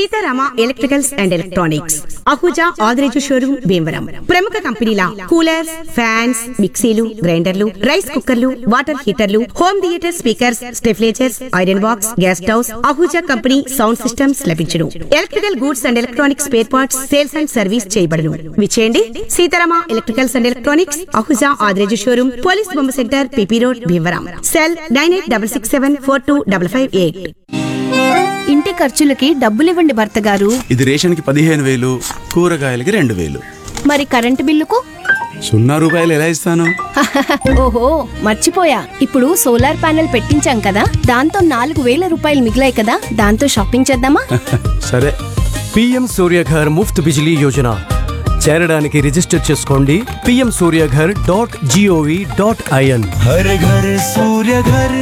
Sitarama electricals and electronics Ahuja Adireju showroom Bhimavaram ప్రముఖ కంపెనీల coolers fans మిక్సీలు గ్రైండర్లు రైస్ కుక్కర్లు వాటర్ హీటర్లు హోమ్ థియేటర్ స్పీకర్స్ స్టెఫ్లేచర్స్ iron box gas stoves Ahuja company sound systems లభించును electrical goods and electronics spare parts sales and service చేయబడును విచేయండి Seetharama electricals and electronics Ahuja Adireju showroom police బొమ్మ centre P P road Bhimavaram cell nine eight double six seven four two double five eight ఇంటి ఖర్చులకి డబ్బులివ్వండి భర్త గారు ఇది రేషన్కి పదిహేను వేలు కూరగాయలకి రెండు వేలు మరి కరెంటు బిల్లుకు సున్నా రూపాయలు ఎలా ఇస్తాను ఓహో మర్చిపోయా ఇప్పుడు సోలార్ ప్యానెల్ పెట్టించాం కదా దాంతో నాలుగు వేల రూపాయలు మిగిలాయి కదా దాంతో షాపింగ్ చేద్దామా సరే పిఎం సూర్యఘర్ ముఫ్త్ బిజిలీ యోజన చేరడానికి రిజిస్టర్ చేసుకోండి PM Surya Ghar dot G O V dot I N Har Ghar Surya Ghar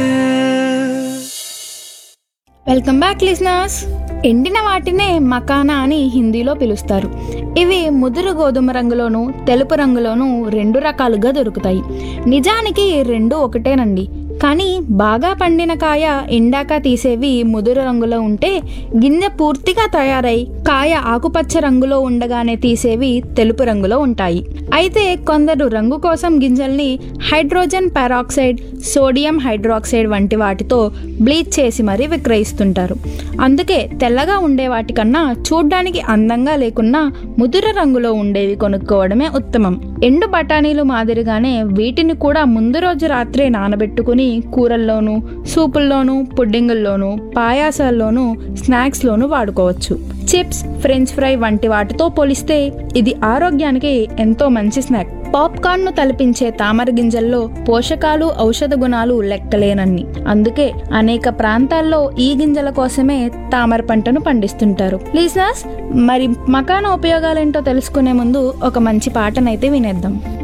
welcome back listeners ఎండిన వాటినే మకానా అని హిందీలో పిలుస్తారు ఇవి ముదురు గోధుమ రంగులోను తెలుపు రంగులోను రెండు రకాలుగా దొరుకుతాయి నిజానికి రెండు ఒకటేనండి కానీ బాగా పండిన కాయ ఎండాక తీసేవి ముదురు రంగులో ఉంటే గింజ పూర్తిగా తయారై కాయ ఆకుపచ్చ రంగులో ఉండగానే తీసేవి తెలుపు రంగులో ఉంటాయి అయితే కొందరు రంగు కోసం గింజల్ని హైడ్రోజన్ పెరాక్సైడ్ సోడియం హైడ్రాక్సైడ్ వంటి వాటితో బ్లీచ్ చేసి మరీ విక్రయిస్తుంటారు అందుకే తెల్లగా ఉండే వాటికన్నా చూడ్డానికి అందంగా లేకున్నా ముదురు రంగులో ఉండేవి కొనుక్కోవడమే ఉత్తమం ఎండు బఠానీలు మాదిరిగానే వీటిని కూడా ముందు రోజు రాత్రే నానబెట్టుకుని కూరల్లోనూ సూపుల్లోనూ పుడ్డింగుల్లోనూ పాయాసాల్లోనూ స్నాక్స్లోనూ వాడుకోవచ్చు చిప్స్ ఫ్రెంచ్ ఫ్రై వంటి వాటితో పోలిస్తే ఇది ఆరోగ్యానికి ఎంతో మంచి స్నాక్ పాప్కార్న్ ను తలపించే తామర గింజల్లో పోషకాలు ఔషధ గుణాలు లెక్కలేనన్ని అందుకే అనేక ప్రాంతాల్లో ఈ గింజల కోసమే తామర పంటను పండిస్తుంటారు లీజనర్స్ మరి మకాన ఉపయోగాలేంటో తెలుసుకునే ముందు ఒక మంచి పాటనైతే వినేద్దాం